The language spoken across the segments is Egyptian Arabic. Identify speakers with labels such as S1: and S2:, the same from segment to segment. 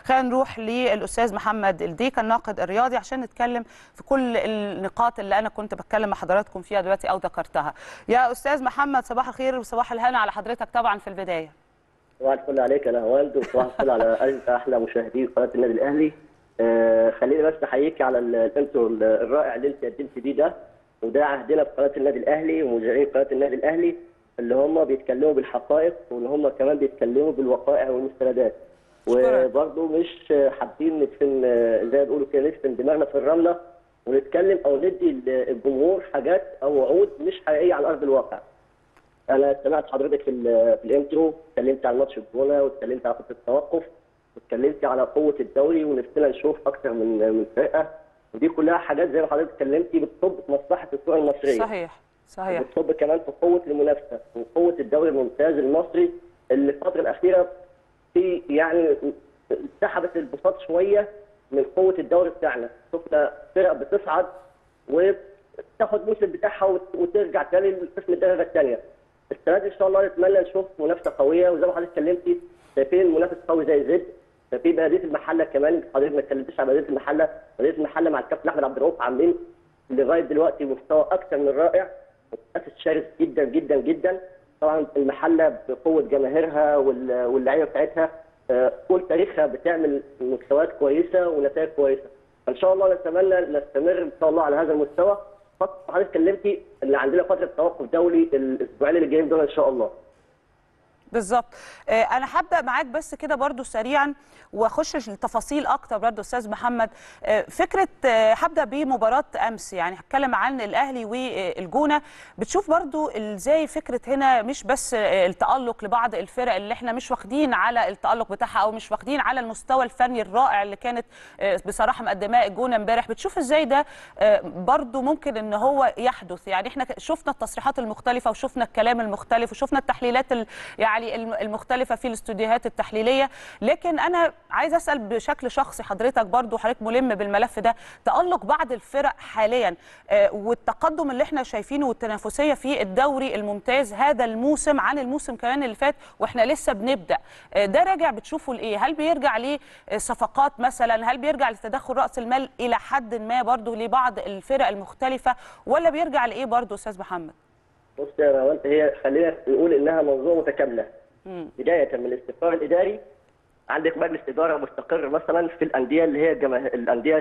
S1: خلينا نروح للاستاذ محمد الديكا الناقد الرياضي عشان نتكلم في كل النقاط اللي انا كنت بتكلم مع حضراتكم فيها دلوقتي او ذكرتها يا استاذ محمد صباح الخير وصباح الهنا على حضرتك طبعا في البدايه
S2: صباح الفل عليك انا هوالد وصباح الفل على انت احلى مشاهدين قناه النادي الاهلي آه خليني بس احييك على الانترو الرائع اللي انت قدمت بيه ده وده عهدنا في قناه النادي الاهلي ومذيعين قناه النادي الاهلي اللي هم بيتكلموا بالحقائق وان هم كمان بيتكلموا بالوقائع والمستندات وبرضه مش حابين ندفن زي ما بيقولوا كده ندفن دماغنا في الرمله ونتكلم او ندي الجمهور حاجات او وعود مش حقيقيه على ارض الواقع. انا سمعت حضرتك في, في الانترو اتكلمت عن ماتش الجونه واتكلمت على خطه التوقف واتكلمت على قوه الدوري ونفسنا نشوف اكثر من من فرقه ودي كلها حاجات زي ما حضرتك اتكلمتي بتصب في مصلحه الكره المصريه.
S1: صحيح صحيح
S2: بتصب كمان في قوه المنافسه وقوه الدوري الممتاز المصري اللي الفتره الاخيره في يعني سحبت البساط شويه من قوه الدوري بتاعنا، شفنا فرق بتصعد وتاخد موسم بتاعها وترجع تاني لقسم الدرجه الثانيه. السنه دي ان شاء الله نتمنى نشوف منافسه قويه وزي ما حضرتك اتكلمتي شايفين منافس قوي زي زد في بلديه المحله كمان حضرتك ما اتكلمتش على بلديه المحله، بلديه المحله مع الكابتن احمد عبد الرؤوف عاملين لغايه دلوقتي مستوى اكثر من رائع منافس شرس جدا جدا جدا طبعا المحله بقوه جماهيرها واللعيبه بتاعتها طول تاريخها بتعمل مستويات كويسه ونتائج كويسه فان شاء الله نتمنى نستمر ان شاء الله على هذا المستوى حضرتك اتكلمتي ان عندنا فتره توقف دولي الاسبوعين اللي جايين دول ان شاء الله
S1: بالظبط انا هبدا معاك بس كده برضو سريعا واخش التفاصيل اكتر برضو استاذ محمد فكره هبدا بمباراه امس يعني هتكلم عن الاهلي والجونه بتشوف برضو ازاي فكره هنا مش بس التالق لبعض الفرق اللي احنا مش واخدين على التالق بتاعها او مش واخدين على المستوى الفني الرائع اللي كانت بصراحه مقدماه الجونه امبارح بتشوف ازاي ده برضو ممكن ان هو يحدث يعني احنا شفنا التصريحات المختلفه وشفنا الكلام المختلف وشفنا التحليلات يعني المختلفه في الاستوديوهات التحليليه لكن انا عايز اسال بشكل شخصي حضرتك برضو حضرتك ملم بالملف ده تالق بعض الفرق حاليا والتقدم اللي احنا شايفينه والتنافسيه في الدوري الممتاز هذا الموسم عن الموسم كمان اللي فات واحنا لسه بنبدا ده راجع بتشوفه لايه هل بيرجع لصفقات مثلا هل بيرجع لتدخل راس المال الى حد ما برضو لبعض الفرق المختلفه ولا بيرجع لايه برضو استاذ محمد
S2: بص يا روانت هي خلينا نقول انها منظومه متكامله مم. بدايه من الاستقرار الاداري عندك مجلس اداره مستقر مثلا في الانديه اللي هي الجماه... الانديه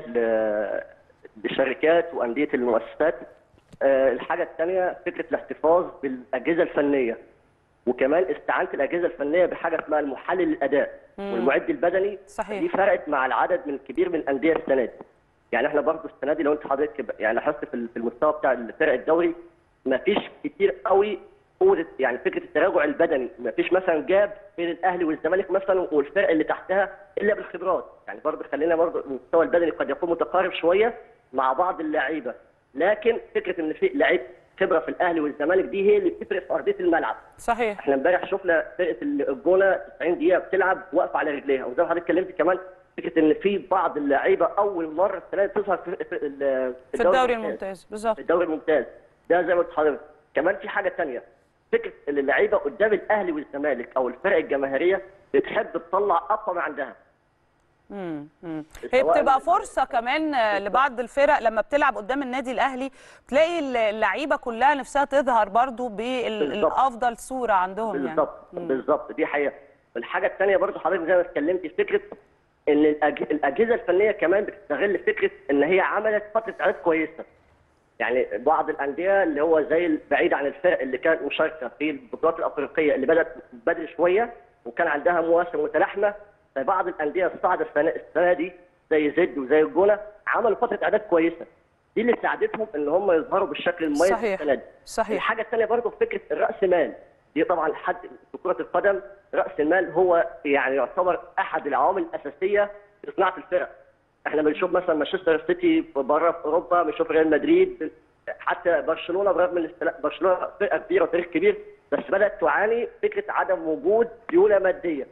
S2: الشركات وانديه المؤسسات أه الحاجه الثانيه فكره الاحتفاظ بالاجهزه الفنيه وكمان استعانه الاجهزه الفنيه بحاجه اسمها المحلل الاداء مم. والمعد البدني
S1: صحيح.
S2: دي فرقت مع العدد من كبير من الانديه السنه دي يعني احنا برضه السنه دي لو انت حضرتك يعني لاحظت في المستوى بتاع فرق الدوري ما فيش كتير قوي قوه يعني فكره التراجع البدني ما فيش مثلا جاب بين الاهلي والزمالك مثلا والفرق اللي تحتها الا بالخبرات يعني برضه خلينا برضه المستوى البدني قد يكون متقارب شويه مع بعض اللعيبه لكن فكره ان في لعيب خبره في الاهلي والزمالك دي هي اللي بتفرق في ارضيه الملعب
S1: صحيح
S2: احنا امبارح شفنا فرقه الجونه 90 دقيقه بتلعب واقفه على رجليها وزي ما حضرتك اتكلمت كمان فكره ان في بعض اللعيبه اول مره السنه تظهر في, في,
S1: في, في الدوري الممتاز بالظبط
S2: في الدوري الممتاز ده زي ما قلت لحضرتك كمان في حاجه ثانيه فكره ان اللعيبه قدام الاهلي والزمالك او الفرق الجماهيريه بتحب تطلع اقوى ما عندها
S1: امم هي بتبقى فرصه كمان لبعض الفرق لما بتلعب قدام النادي الاهلي تلاقي اللعيبه كلها نفسها تظهر برضو بالافضل صوره عندهم
S2: بالزبط. يعني بالظبط بالظبط دي حقيقه الحاجه الثانيه برضو حضرتك زي ما اتكلمتي فكره ان الاجهزه الفنيه كمان بتستغل فكره ان هي عملت فتره اعداد كويسه يعني بعض الانديه اللي هو زي بعيد عن الفرق اللي كانت مشاركه في البطولات الافريقيه اللي بدات بدري شويه وكان عندها مواسم متلاحمه فبعض الانديه الصاعده السنه السنه دي زي زد وزي الجونه عملوا فتره اعداد كويسه دي اللي ساعدتهم ان هم يظهروا بالشكل المميز
S1: صحيح.
S2: السنه دي
S1: صحيح
S2: الحاجه الثانيه برضه فكره الراس مال دي طبعا حد في كره القدم راس المال هو يعني يعتبر احد العوامل الاساسيه في صناعه الفرق احنا بنشوف مثلا مانشستر سيتي بره في اوروبا بنشوف ريال مدريد حتى برشلونه برغم ان برشلونه فرقه كبيره وتاريخ كبير بس بدات تعاني فكره عدم وجود سيوله ماديه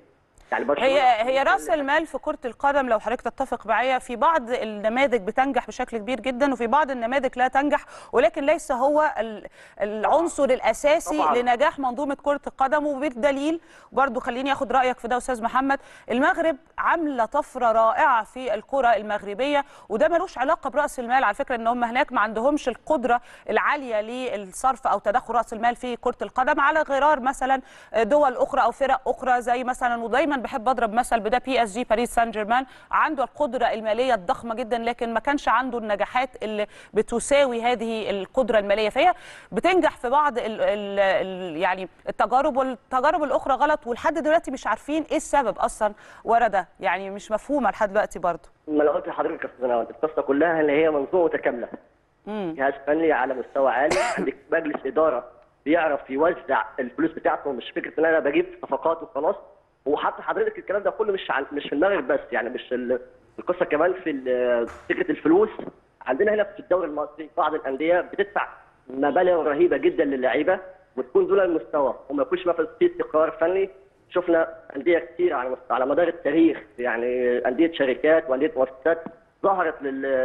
S2: يعني برشلونه
S1: هي هي راس المال في كره القدم لو حضرتك تتفق معايا في بعض النماذج بتنجح بشكل كبير جدا وفي بعض النماذج لا تنجح ولكن ليس هو ال- العنصر الاساسي
S2: طبعاً.
S1: لنجاح منظومه كره القدم وبالدليل برضو خليني اخد رايك في ده استاذ محمد المغرب عامله طفره رائعه في الكره المغربيه وده ملوش علاقه براس المال على فكره ان هم هناك ما عندهمش القدره العاليه للصرف او تدخل راس المال في كره القدم على غرار مثلا دول اخرى او فرق اخرى زي مثلا ودايما بحب اضرب مثل بده بي اس جي باريس سان جيرمان عنده القدره الماليه الضخمه جدا لكن ما كانش عنده النجاحات اللي بتساوي هذه القدره الماليه فهي بتنجح في بعض ال ال ال يعني التجارب والتجارب الاخرى غلط ولحد دلوقتي مش عارفين ايه السبب اصلا ورا ده يعني مش مفهومه لحد دلوقتي برضه
S2: ما انا قلت لحضرتك يا استاذ نوال القصه كلها ان هي منظومه متكامله
S1: امم
S2: جهاز فني على مستوى عالي عندك مجلس اداره بيعرف يوزع الفلوس بتاعته مش فكره ان انا بجيب صفقات وخلاص وحتى حضرتك الكلام ده كله مش عن مش في المغرب بس يعني مش ال- القصه كمان في ال- فكره الفلوس عندنا هنا في الدوري المصري بعض الانديه بتدفع مبالغ رهيبه جدا للعيبه وتكون دون المستوى وما يكونش مثلا في استقرار فني شفنا انديه كتير على مست- على مدار التاريخ يعني انديه شركات وانديه مؤسسات ظهرت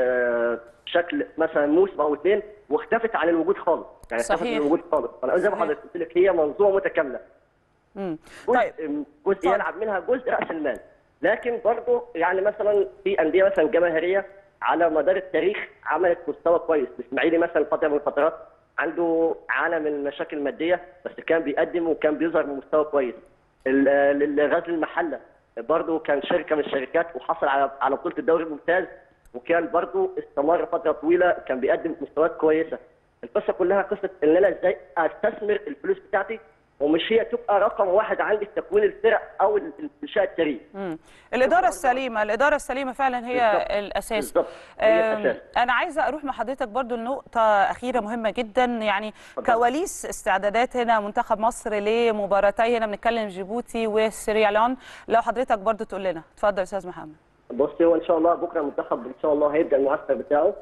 S2: لل بشكل مثلا موسم او اثنين واختفت عن الوجود خالص يعني اختفت
S1: صحيح.
S2: عن الوجود خالص فانا زي ما
S1: صحيح.
S2: حضرتك قلت لك هي منظومه متكامله
S1: امم
S2: جزء
S1: طيب
S2: جزء
S1: اتفضل.
S2: يلعب منها جزء راس المال لكن برضه يعني مثلا في انديه مثلا جماهيريه على مدار التاريخ عملت مستوى كويس الاسماعيلي مثلا فتره من الفترات عنده عانى من مشاكل ماديه بس كان بيقدم وكان بيظهر بمستوى كويس ال- ال- غزل المحله برضه كان شركه من الشركات وحصل على على بطوله الدوري الممتاز وكان برضه استمر فتره طويله كان بيقدم مستويات كويسه القصه كلها قصه ان انا ازاي استثمر الفلوس بتاعتي ومش هي تبقى رقم واحد عندي في تكوين الفرق او انشاء التاريخ
S1: مم. الإدارة السليمة الإدارة السليمة فعلا هي
S2: بالظبط.
S1: الأساس
S2: بالظبط. هي
S1: أم،
S2: الأساس.
S1: أنا عايزة أروح مع حضرتك برضو لنقطة أخيرة مهمة جدا يعني
S2: اتفضل.
S1: كواليس استعدادات هنا منتخب مصر لمباراتي هنا بنتكلم جيبوتي وسيريالون لو حضرتك برضو تقول لنا اتفضل يا أستاذ محمد
S2: بص هو ان شاء الله بكره المنتخب ان شاء الله هيبدا المعسكر بتاعه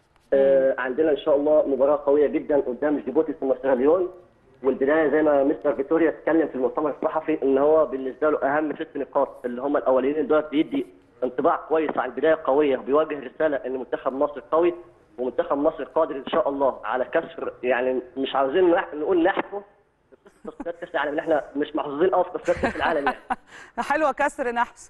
S2: آه عندنا ان شاء الله مباراه قويه جدا قدام جيبوتي ثم سيراليون والبدايه زي ما مستر فيتوريا اتكلم في المؤتمر الصحفي ان هو بالنسبه له اهم ست نقاط اللي هم الاولين دول بيدي انطباع كويس عن بدايه قويه بيوجه رساله ان منتخب مصر قوي ومنتخب مصر قادر ان شاء الله على كسر يعني مش عاوزين نح- نقول نحفه في تصفيات كاس العالم إن احنا مش محظوظين قوي في تصفيات كاس العالم يعني
S1: حلوة كسر نحس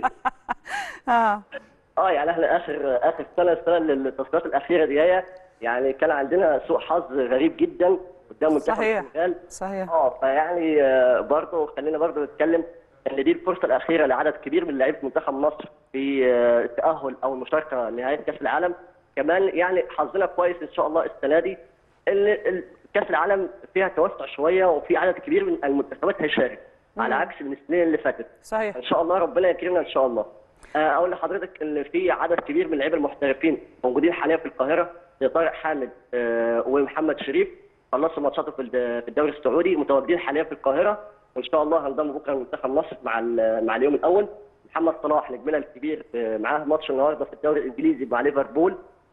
S1: آه.
S2: اه يعني احنا اخر اخر سنه السنه التصفيات الاخيره دي هي يعني كان عندنا سوء حظ غريب جدا قدام منتخب
S1: صحيح.
S2: السنغال
S1: صحيح
S2: اه فيعني آه، برضه خلينا برضه نتكلم ان دي الفرصه الاخيره لعدد كبير من لعيبه منتخب مصر في آه، التاهل او المشاركه لنهايه كاس العالم كمان يعني حظنا كويس ان شاء الله السنه دي ان ال- كاس العالم فيها توسع شويه وفي عدد كبير من المنتخبات هيشارك على عكس من السنين اللي فاتت
S1: صحيح
S2: ان شاء الله ربنا يكرمنا ان شاء الله آه، اقول لحضرتك ان في عدد كبير من اللعيبه المحترفين موجودين حاليا في القاهره زي طارق حامد آه، ومحمد شريف خلصوا ماتشاتهم في الد- في الدوري السعودي متواجدين حاليا في القاهره وان شاء الله هنضم بكره لمنتخب مصر مع ال- مع اليوم الاول محمد صلاح نجمنا الكبير آه، معاه ماتش النهارده في الدوري الانجليزي مع ليفربول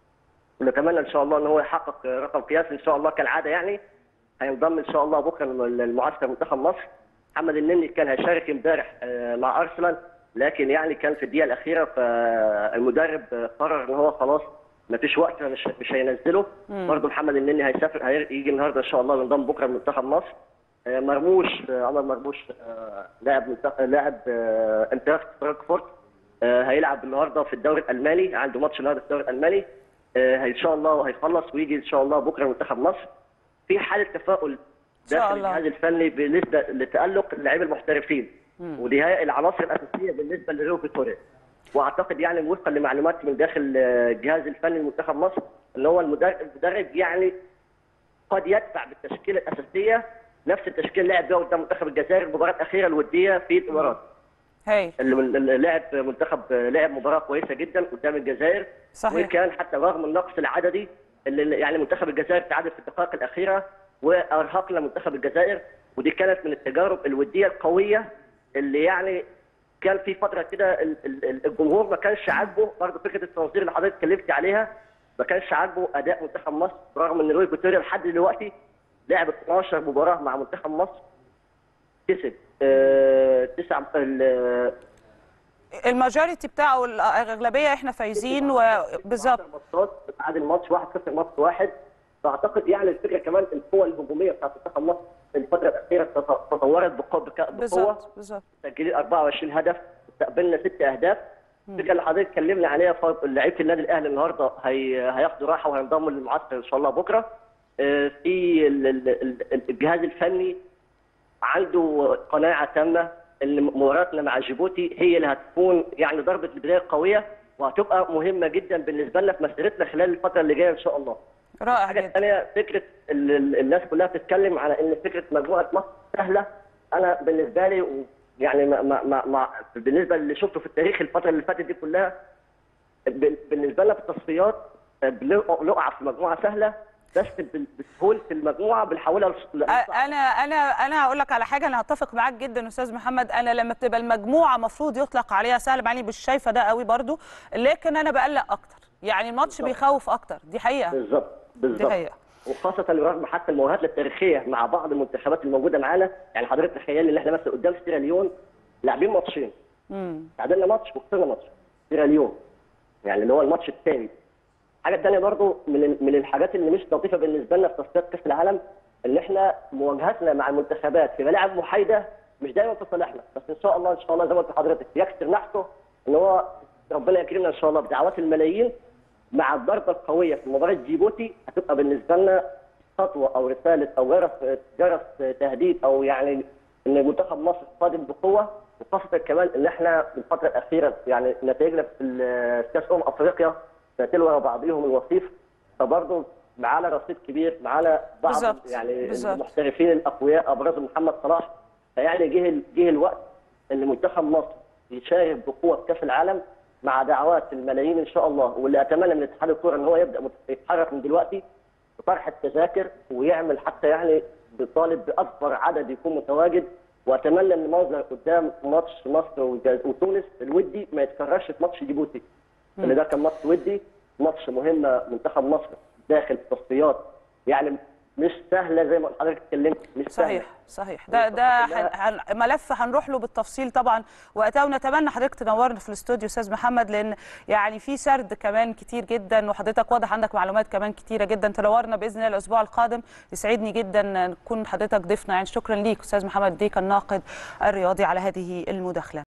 S2: ونتمنى ان شاء الله ان هو يحقق آه، رقم قياسي ان شاء الله كالعاده يعني هينضم ان شاء الله بكره للمعسكر منتخب مصر محمد النني كان هيشارك امبارح آه، مع ارسنال لكن يعني كان في الدقيقه الاخيره فالمدرب آه، قرر ان هو خلاص ما فيش وقت مش مش هينزله برضه محمد النني هيسافر هيجي النهارده ان شاء الله وينضم بكره لمنتخب مصر آه، مرموش آه، عمر مرموش آه، لاعب منتخب لاعب آه، انتراخت فرانكفورت آه، هيلعب النهارده في الدوري الالماني عنده ماتش النهارده في الدوري الالماني آه، ان شاء الله هيخلص ويجي ان شاء الله بكره منتخب مصر في حاله تفاؤل
S1: شاء
S2: داخل
S1: الله.
S2: الجهاز الفني بالنسبه لتالق اللعيبه المحترفين ودي هي العناصر الاساسيه بالنسبه لريو فيتوريا واعتقد يعني وفقا لمعلومات من داخل آه، الجهاز الفني لمنتخب مصر ان هو المدرب المدرب يعني قد يدفع بالتشكيله الاساسيه نفس التشكيله اللي لعب بيها قدام منتخب الجزائر المباراه الاخيره الوديه في الامارات
S1: هاي
S2: اللي من- اللي لعب منتخب لعب مباراه كويسه جدا قدام الجزائر
S1: صحيح.
S2: وكان حتى رغم النقص العددي اللي يعني منتخب الجزائر تعادل في الدقائق الاخيره وارهقنا منتخب الجزائر ودي كانت من التجارب الوديه القويه اللي يعني كان في فتره كده ال- ال- الجمهور ما كانش عاجبه برضه فكره التنظير اللي حضرتك اتكلمت عليها ما كانش عاجبه اداء منتخب مصر رغم ان روي فيتوريا لحد دلوقتي لعب 12 مباراه مع منتخب مصر كسب آه، تسع ال-
S1: الماجوريتي بتاعه الاغلبيه احنا فايزين وبالظبط
S2: ماتشات تعادل ماتش 1-0 ماتش واحد فاعتقد يعني الفكره كمان القوه الهجوميه بتاعت منتخب مصر الفتره الاخيره تط- تطورت بقوه بك- بقوه
S1: بالظبط بالظبط
S2: تسجيل 24 هدف استقبلنا ست اهداف الفكره اللي حضرتك اتكلمنا عليها ف- لعيبه النادي الاهلي النهارده هي... هياخدوا راحه وهينضموا للمعسكر ان شاء الله بكره آه، في ال- ال- ال- الجهاز الفني عنده قناعه تامه ان مباراتنا مع جيبوتي هي اللي هتكون يعني ضربه البدايه قويه وهتبقى مهمه جدا بالنسبه لنا في مسيرتنا خلال الفتره اللي جايه ان شاء الله.
S1: رائع
S2: الحاجه
S1: جدا
S2: الثانيه فكره ال- ال- الناس كلها بتتكلم على ان فكره مجموعه مصر سهله انا بالنسبه لي و- يعني ما ما ما ما بالنسبه اللي شفته في التاريخ الفتره اللي فاتت دي كلها ب- بالنسبه لنا في التصفيات بنقع نقع في مجموعه سهله بس بال- بسهوله المجموعه بنحولها لص-
S1: انا انا انا هقول لك على حاجه انا هتفق معاك جدا استاذ محمد انا لما بتبقى المجموعه مفروض يطلق عليها سهل مع اني مش شايفه ده قوي برضو لكن انا بقلق اكتر يعني الماتش بيخوف اكتر دي حقيقه
S2: بالظبط
S1: دي
S2: بالظبط
S1: حقيقه
S2: وخاصة رغم حتى المواجهات التاريخية مع بعض المنتخبات الموجودة معانا، يعني حضرتك تخيل ان احنا مثلا قدام سيراليون لاعبين ماتشين،
S1: امم
S2: تعادلنا ماتش وخسرنا ماتش سيراليون يعني اللي هو الماتش الثاني. حاجة تانية برضو من ال- من الحاجات اللي مش لطيفة بالنسبة لنا في تصفيات كأس العالم ان احنا مواجهتنا مع المنتخبات في ملاعب محايدة مش دايما في صالحنا، بس ان شاء الله ان شاء الله زي ما قلت لحضرتك يكسر نحسه ان هو ربنا يكرمنا ان شاء الله بدعوات الملايين مع الضربه القويه في مباراه جيبوتي هتبقى بالنسبه لنا خطوه او رساله او جرس جرس تهديد او يعني ان منتخب مصر قادم بقوه وخاصه كمان ان احنا في الفتره الاخيره يعني نتائجنا في ال- كاس امم افريقيا سنتين ورا بعضيهم الوصيف فبرضه معانا رصيد كبير معانا بعض
S1: بالظبط،
S2: يعني
S1: بالظبط.
S2: المحترفين الاقوياء ابرزهم محمد صلاح فيعني جه ال- جه الوقت ان منتخب مصر يشارك بقوه في كاس العالم مع دعوات الملايين ان شاء الله واللي اتمنى من اتحاد الكوره ان هو يبدا مت- يتحرك من دلوقتي بطرح التذاكر ويعمل حتى يعني بيطالب باكبر عدد يكون متواجد واتمنى ان المنظر قدام ماتش مصر وجاز- وتونس الودي ما يتكررش في ماتش جيبوتي اللي ده كان ماتش ودي ماتش مهمه منتخب مصر داخل التصفيات يعني مش سهله زي ما حضرتك اتكلمت مش سهله
S1: صحيح صحيح ده ده هن- هن- ملف هنروح له بالتفصيل طبعا وقتها ونتمنى حضرتك تنورنا في الاستوديو استاذ محمد لان يعني في سرد كمان كتير جدا وحضرتك واضح عندك معلومات كمان كتيره جدا تنورنا باذن الله الاسبوع القادم يسعدني جدا نكون حضرتك ضيفنا يعني شكرا ليك استاذ محمد ديك الناقد الرياضي على هذه المداخله